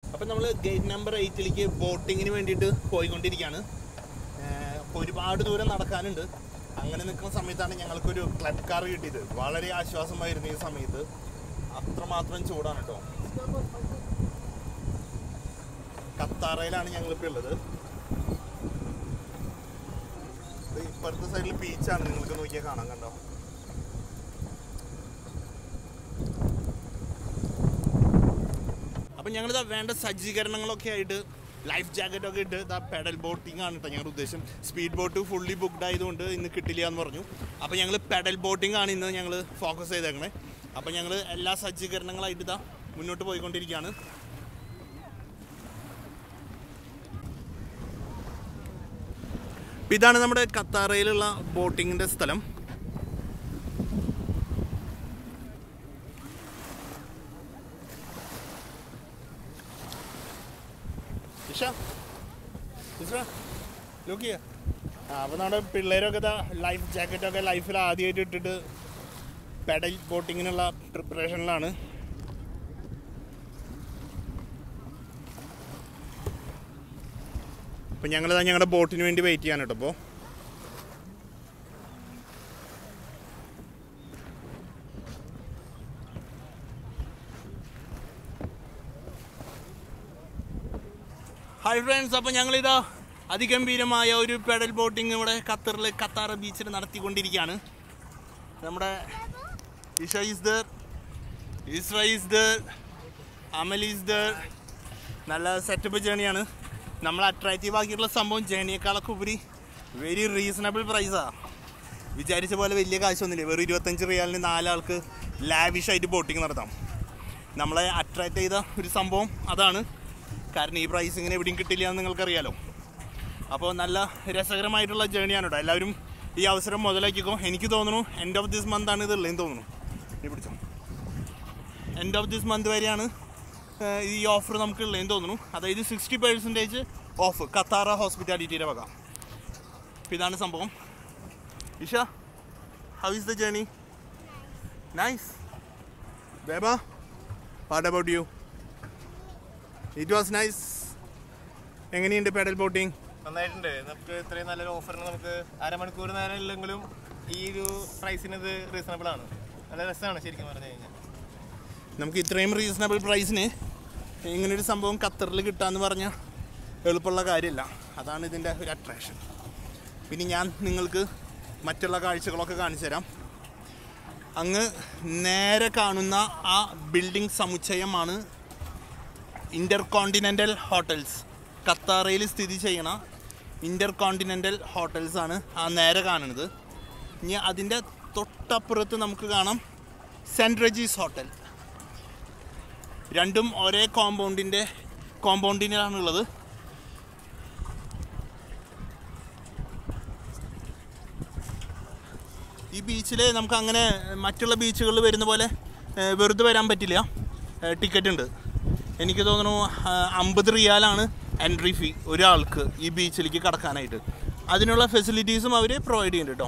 അപ്പം നമ്മൾ gate number എയ്റ്റിലേക്ക് ബോട്ടിങ്ങിന് വേണ്ടിയിട്ട് പോയിക്കൊണ്ടിരിക്കുകയാണ് ഏഹ് അപ്പോൾ ഒരുപാട് ദൂരം നടക്കാനുണ്ട് അങ്ങനെ നിൽക്കുന്ന സമയത്താണ് ഞങ്ങൾക്കൊരു ക്ലബ് കാർ കിട്ടിയത് വളരെ ആശ്വാസമായിരുന്നു ഈ സമയത്ത് അത്രമാത്രം ചൂടാണ് കേട്ടോ കത്താറയിലാണ് ഞങ്ങളിപ്പോൾ ഉള്ളത് ഇത് ഇപ്പുറത്തെ സൈഡിൽ ബീച്ചാണ് നിങ്ങൾക്ക് നോക്കിയാൽ കാണാൻ കണ്ടോ അപ്പം ഞങ്ങളിതാ വേണ്ട സജ്ജീകരണങ്ങളൊക്കെ ആയിട്ട് ലൈഫ് ജാക്കറ്റ് ഒക്കെ ഇട്ട് ഇതാ പെഡൽ ബോട്ടിംഗ് ആണ് കേട്ടോ ഞങ്ങളുടെ ഉദ്ദേശം സ്പീഡ് ബോട്ട് ഫുള്ളി ബുക്ക്ഡ് ആയതുകൊണ്ട് ഇന്ന് കിട്ടില്ല എന്ന് പറഞ്ഞു അപ്പോൾ ഞങ്ങൾ പെഡൽ ബോട്ടിംഗ് ആണ് ഇന്ന് ഞങ്ങൾ ഫോക്കസ് ചെയ്തേക്കണേ അപ്പോൾ ഞങ്ങൾ എല്ലാ സജ്ജീകരണങ്ങളായിട്ട് ഇതാ മുന്നോട്ട് പോയിക്കൊണ്ടിരിക്കുകയാണ് ഇപ്പം ഇതാണ് നമ്മുടെ കത്താറയിലുള്ള ബോട്ടിങ്ങിൻ്റെ സ്ഥലം ഇഷ ഇസ്ര നോക്കിയ ആ അപ്പോൾ നമ്മുടെ പിള്ളേരൊക്കെ ഇതാ ലൈഫ് ജാക്കറ്റൊക്കെ ലൈഫിൽ ആദ്യമായിട്ട് ഇട്ടിട്ട് പെഡൽ ബോട്ടിങ്ങിനുള്ള പ്രിപ്പറേഷനിലാണ് അപ്പം ഞങ്ങളിതാ ഞങ്ങളുടെ ബോട്ടിന് വേണ്ടി വെയിറ്റ് ചെയ്യാൻ കേട്ടോ അപ്പോൾ ഹായ് ഫ്രണ്ട്സ് അപ്പോൾ ഞങ്ങളിതാ അതിഗംഭീരമായ ഒരു പെഡൽ ബോട്ടിംഗ് ഇവിടെ ഖത്തറിൽ ഖത്താർ ബീച്ചിൽ നടത്തിക്കൊണ്ടിരിക്കുകയാണ് നമ്മുടെ Isha is there Isra is there Amal is there നല്ല സെറ്റപ്പ് ജേണിയാണ് നമ്മൾ അട്രാക്റ്റീവ് ആക്കിയിട്ടുള്ള സംഭവം ജേണിയേക്കാളൊക്കെ ഉപരി വെരി റീസണബിൾ പ്രൈസാണ് വിചാരിച്ച പോലെ വലിയ കാശൊന്നുമില്ല വെറും ഇരുപത്തഞ്ച് റിയാലിന് നാലാൾക്ക് ലാവിഷായിട്ട് ബോട്ടിങ് നടത്താം നമ്മളെ അട്രാക്റ്റ് ചെയ്ത ഒരു സംഭവം അതാണ് കാരണം ഈ പ്രൈസ് ഇങ്ങനെ എവിടെയും കിട്ടില്ല എന്ന് നിങ്ങൾക്കറിയാലോ അപ്പോൾ നല്ല രസകരമായിട്ടുള്ള ജേണിയാണ് കേട്ടോ എല്ലാവരും ഈ അവസരം മുതലാക്കിക്കോ എനിക്ക് തോന്നുന്നു എൻഡ് ഓഫ് ദിസ് മന്ത് ആണ് ഇത് ഉള്ളതെന്ന് തോന്നുന്നു നീ പിടിച്ചോ എൻഡ് ഓഫ് ദിസ് മന്ത് വരെയാണ് ഏഹ്, ഈ ഓഫർ നമുക്ക് ഉള്ളതെന്ന് തോന്നുന്നു അതായത് സിക്സ്റ്റി പെർസെൻറ്റേജ് ഓഫ് കത്താറ ഹോസ്പിറ്റാലിറ്റിയുടെ വക അപ്പോൾ ഇതാണ് സംഭവം Isha how is the journey nice baby what about you it was nice എങ്ങനെയുണ്ട് പെഡൽ ബോട്ടിങ് നന്നായിട്ടുണ്ട് നമുക്ക് ഇത്രയും നല്ലൊരു ഓഫറിന് നമുക്ക് അരമണിക്കൂർ നേരം ഇല്ലെങ്കിലും ഈ ഒരു പ്രൈസിന് ഇത് റീസണബിൾ ആണ് നല്ല രസമാണ് ശരിക്കും പറഞ്ഞു കഴിഞ്ഞാൽ നമുക്ക് ഇത്രയും റീസണബിൾ പ്രൈസിന് ഇങ്ങനൊരു സംഭവം ഖത്തറിൽ കിട്ടാന്ന് പറഞ്ഞാൽ എളുപ്പമുള്ള കാര്യമില്ല അതാണ് ഇതിൻ്റെ ഒരു അട്രാക്ഷൻ പിന്നെ ഞാൻ നിങ്ങൾക്ക് മറ്റുള്ള കാഴ്ചകളൊക്കെ കാണിച്ചു തരാം അങ്ങ് നേരെ കാണുന്ന ആ ബിൽഡിംഗ് സമുച്ചയമാണ് ഇൻ്റർ കോണ്ടിനെൻ്റൽ ഹോട്ടൽസ് ഖത്താറയിൽ സ്ഥിതി ചെയ്യണ ഇൻ്റർ കോണ്ടിനെൻ്റൽ ഹോട്ടൽസ് ആണ് ആ നേരെ കാണുന്നത് ഇനി അതിൻ്റെ തൊട്ടപ്പുറത്ത് നമുക്ക് കാണാം സെൻറ്റ് റെജീസ് ഹോട്ടൽ രണ്ടും ഒരേ കോമ്പൗണ്ടിൻ്റെ കോമ്പൗണ്ടിനാണുള്ളത് ഈ ബീച്ചിൽ നമുക്ക് അങ്ങനെ മറ്റുള്ള ബീച്ചുകളിൽ വരുന്ന പോലെ ഏ, വെറുതെ വരാൻ പറ്റില്ല ടിക്കറ്റ് ഉണ്ട് എനിക്ക് തോന്നുന്നു ആ, അമ്പത് റിയാലാണ് എൻട്രി ഫീ ഒരാൾക്ക് ഈ ബീച്ചിലേക്ക് കടക്കാനായിട്ട് അതിനുള്ള ഫെസിലിറ്റീസും അവർ പ്രൊവൈഡ് ചെയ്യുന്നുണ്ട് കേട്ടോ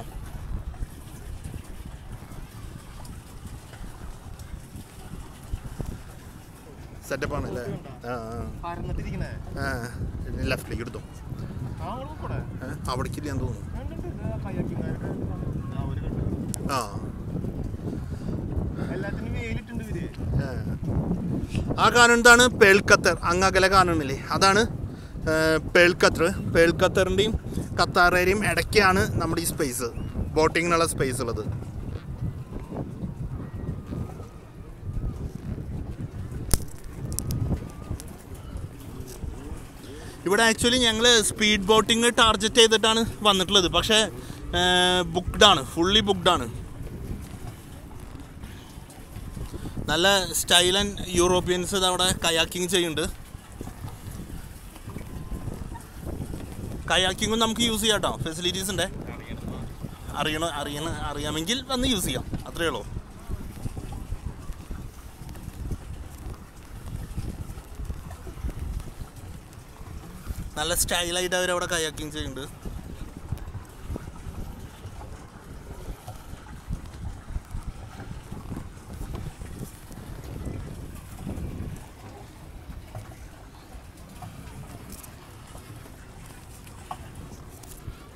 സെറ്റപ്പാണ് അല്ലേ ആ പരന്നിട്ടിരിക്കണേ ആ ലെഫ്റ്റിലേക്ക് എടുത്തോ ആളും കൂടെ ഏ, അവിടേക്കില്ല എന്ന് തോന്നുന്നു ആ എല്ലാത്തിനും വെയിലിട്ടുണ്ട് ഇവര് ഏ. ആ കാണുന്നതാണ് പേൾക്കത്തർ അങ്ങകലെ കാണുന്നില്ലേ അതാണ് പേൾക്കത്തർ പേൾക്കത്തറിൻ്റെയും ഖത്താറേരെയും ഇടയ്ക്കാണ് നമ്മുടെ ഈ സ്പേസ് ബോട്ടിങ്ങിനുള്ള സ്പേസ് ഉള്ളത് ഇവിടെ ആക്ച്വലി ഞങ്ങൾ സ്പീഡ് ബോട്ടിങ് ടാർഗറ്റ് ചെയ്തിട്ടാണ് വന്നിട്ടുള്ളത് പക്ഷേ ബുക്ക്ഡ് ആണ് ഫുള്ളി ബുക്ക്ഡ് ആണ് നല്ല സ്റ്റൈലൻ യൂറോപ്യൻസ് ഇത് അവിടെ കയാക്കിങ് ചെയ്യുന്നുണ്ട് കയാക്കിങ്ങും നമുക്ക് യൂസ് ചെയ്യാം കേട്ടോ ഫെസിലിറ്റീസ് ഉണ്ട് അറിയണ അറിയണ അറിയാമെങ്കിൽ വന്ന് യൂസ് ചെയ്യാം അത്രയേ ഉള്ളൂ നല്ല സ്റ്റൈലായിട്ട് അവരവിടെ കയാക്കിങ് ചെയ്യുന്നുണ്ട്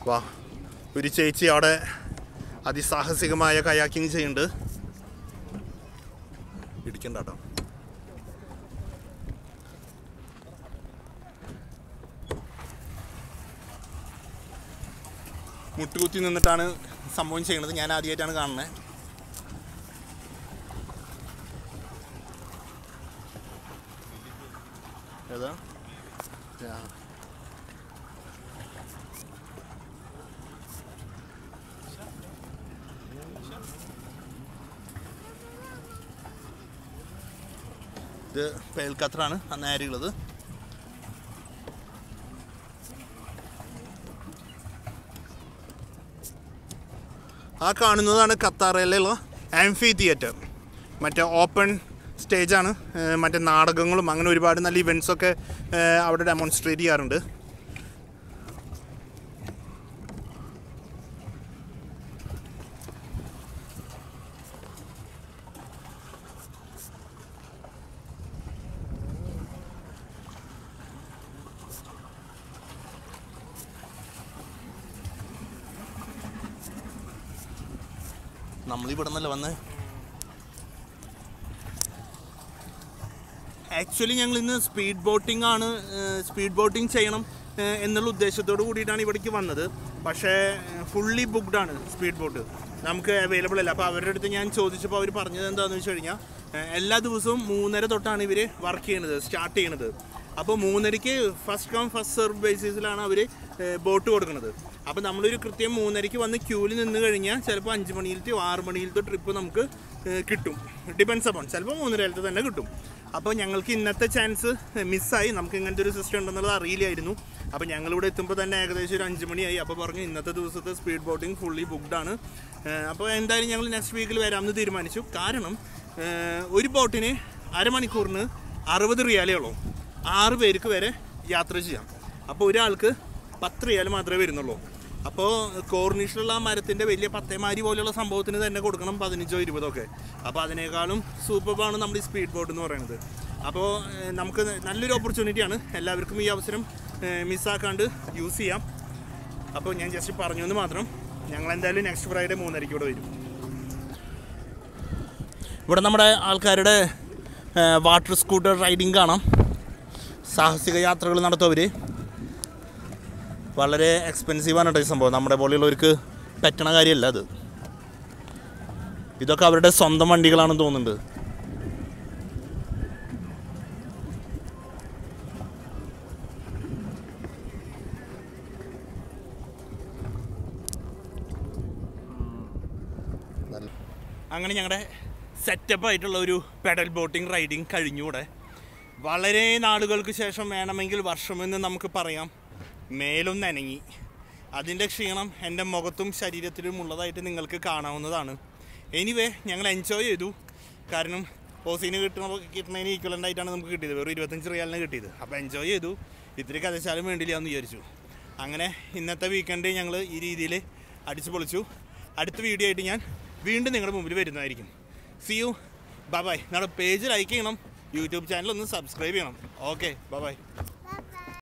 വാ ഒരു ചേച്ചി അവിടെ അതിസാഹസികമായ കയാക്കിങ് ചെയ്യുന്നുണ്ട് ഇടിക്കണ്ട കേട്ടോ മുട്ടുകുത്തി നിന്നിട്ടാണ് സംഭവം ചെയ്യണത് ഞാൻ ആദ്യമായിട്ടാണ് കാണുന്നത് ഏതാ Yeah. ഇത് പേൽക്കത്രാണ് ആ നേരെയുള്ളത് ആ കാണുന്നതാണ് ഖത്താറയിലുള്ള ആംഫി തിയേറ്റർ മറ്റേ ഓപ്പൺ സ്റ്റേജാണ് ഏഹ് മറ്റേ നാടകങ്ങളും അങ്ങനെ ഒരുപാട് നല്ല ഇവൻറ്റ്സൊക്കെ അവിടെ ഡെമോൺസ്ട്രേറ്റ് ചെയ്യാറുണ്ട് നമ്മളിവിടെ നിന്നല്ല വന്നേ ആക്ച്വലി ഞങ്ങൾ ഇന്ന് സ്പീഡ് ബോട്ടിംഗ് ആണ് സ്പീഡ് ബോട്ടിംഗ് ചെയ്യണം ഏഹ് എന്നുള്ള ഉദ്ദേശത്തോട് കൂടിയിട്ടാണ് ഇവിടേക്ക് വന്നത് പക്ഷേ ഫുള്ളി ബുക്ക്ഡ് ആണ് സ്പീഡ് ബോട്ട് നമുക്ക് അവൈലബിൾ അല്ല അപ്പോൾ അവരുടെ അടുത്ത് ഞാൻ ചോദിച്ചപ്പോൾ അവർ പറഞ്ഞത് എന്താണെന്ന് വെച്ച് കഴിഞ്ഞാൽ ഏഹ് എല്ലാ ദിവസവും മൂന്നര തൊട്ടാണ് ഇവർ വർക്ക് ചെയ്യണത് സ്റ്റാർട്ട് ചെയ്യണത് അപ്പോൾ മൂന്നരയ്ക്ക് ഫസ്റ്റ് കം ഫസ്റ്റ് സെർവ് ബേസിസിലാണ് അവർ ബോട്ട് കൊടുക്കുന്നത് അപ്പോൾ നമ്മളൊരു കൃത്യം മൂന്നരയ്ക്ക് വന്ന് ക്യൂവിൽ നിന്ന് കഴിഞ്ഞാൽ ചിലപ്പോൾ അഞ്ച് മണിയിലത്തെയോ ആറ് മണിയിലത്തെ ട്രിപ്പ് നമുക്ക് ഏഹ് കിട്ടും ഡിപ്പെൻസ് അപ്പോൺ ചിലപ്പോൾ മൂന്നരയിലത്തെ തന്നെ കിട്ടും അപ്പോൾ ഞങ്ങൾക്ക് ഇന്നത്തെ ചാൻസ് മിസ്സായി നമുക്ക് ഇങ്ങനത്തെ ഒരു സിസ്റ്റം ഉണ്ടെന്നുള്ളത് അറിയില്ലായിരുന്നു അപ്പോൾ ഞങ്ങളിവിടെ എത്തുമ്പോൾ തന്നെ ഏകദേശം ഒരു അഞ്ച് മണിയായി അപ്പോൾ പറഞ്ഞു ഇന്നത്തെ ദിവസത്തെ സ്പീഡ് ബോട്ടിംഗ് ഫുള്ളി ബുക്ക്ഡ് ആണ് അപ്പോൾ എന്തായാലും ഞങ്ങൾ നെക്സ്റ്റ് വീക്കിൽ വരാമെന്ന് തീരുമാനിച്ചു കാരണം ഏഹ് ഒരു ബോട്ടിന് അരമണിക്കൂറിന് അറുപത് റിയാലേ ഉള്ളൂ ആറ് പേർക്ക് വരെ യാത്ര ചെയ്യാം അപ്പോൾ ഒരാൾക്ക് പത്ത് റിയാൽ മാത്രമേ വരുന്നുള്ളൂ അപ്പോൾ കോർണിഷിലുള്ള ആ മരത്തിൻ്റെ വലിയ പത്തേമാരി പോലെയുള്ള സംഭവത്തിന് തന്നെ കൊടുക്കണം പതിനഞ്ചോ ഇരുപതോ ഒക്കെ അപ്പോൾ അതിനേക്കാളും സൂപ്പർബാണ് നമ്മുടെ ഈ സ്പീഡ് ബോട്ട് എന്ന് പറയുന്നത് അപ്പോൾ ഏഹ്, നമുക്ക് നല്ലൊരു ഓപ്പർച്യൂണിറ്റിയാണ് എല്ലാവർക്കും ഈ അവസരം ഏഹ്, മിസ്സാക്കാണ്ട് യൂസ് ചെയ്യാം അപ്പോൾ ഞാൻ ജസ്റ്റ് പറഞ്ഞു എന്ന് മാത്രം ഞങ്ങൾ എന്തായാലും നെക്സ്റ്റ് ഫ്രൈഡേ മൂന്നരയ്ക്ക് ഇവിടെ വരും ഇവിടെ നമ്മുടെ ആൾക്കാരുടെ വാട്ടർ സ്കൂട്ടർ റൈഡിങ് കാണാം സാഹസിക യാത്രകൾ നടത്തും വളരെ എക്സ്പെൻസീവാണ് കേട്ടോ ഈ സംഭവം നമ്മുടെ പോലെയുള്ളവർക്ക് പറ്റണ കാര്യമല്ല അത് ഇതൊക്കെ അവരുടെ സ്വന്തം വണ്ടികളാണെന്ന് തോന്നുന്നുണ്ട് അങ്ങനെ ഞങ്ങളുടെ സെറ്റപ്പ് ആയിട്ടുള്ള ഒരു പെഡൽ ബോട്ടിംഗ് റൈഡിങ് കഴിഞ്ഞൂടെ വളരെ നാളുകൾക്ക് ശേഷം വേണമെങ്കിൽ വർഷമെന്ന് നമുക്ക് പറയാം മേലും നനങ്ങി അതിൻ്റെ ക്ഷീണം എൻ്റെ മുഖത്തും ശരീരത്തിലും ഉള്ളതായിട്ട് നിങ്ങൾക്ക് കാണാവുന്നതാണ് എനിവേ ഞങ്ങൾ എൻജോയ് ചെയ്തു കാരണം ഓസീന് കിട്ടുന്ന കിട്ടുന്നതിന് ഈക്വലൻ്റ് ആയിട്ടാണ് നമുക്ക് കിട്ടിയത് വെറും ഇരുപത്തഞ്ച് റിയാലിന് കിട്ടിയത് അപ്പോൾ എൻജോയ് ചെയ്തു ഇത്തിരി കഥച്ചാലും വേണ്ടില്ല എന്ന് വിചാരിച്ചു അങ്ങനെ ഇന്നത്തെ വീക്കെൻഡ് ഞങ്ങൾ ഈ രീതിയിൽ അടിച്ചു പൊളിച്ചു അടുത്ത വീഡിയോ ആയിട്ട് ഞാൻ വീണ്ടും നിങ്ങളുടെ മുമ്പിൽ വരുന്നതായിരിക്കും സി യു ബൈ ബൈ നമ്മുടെ പേജ് ലൈക്ക് ചെയ്യണം യൂട്യൂബ് ചാനൽ ഒന്ന് സബ്സ്ക്രൈബ് ചെയ്യണം ഓക്കെ ബൈ ബൈ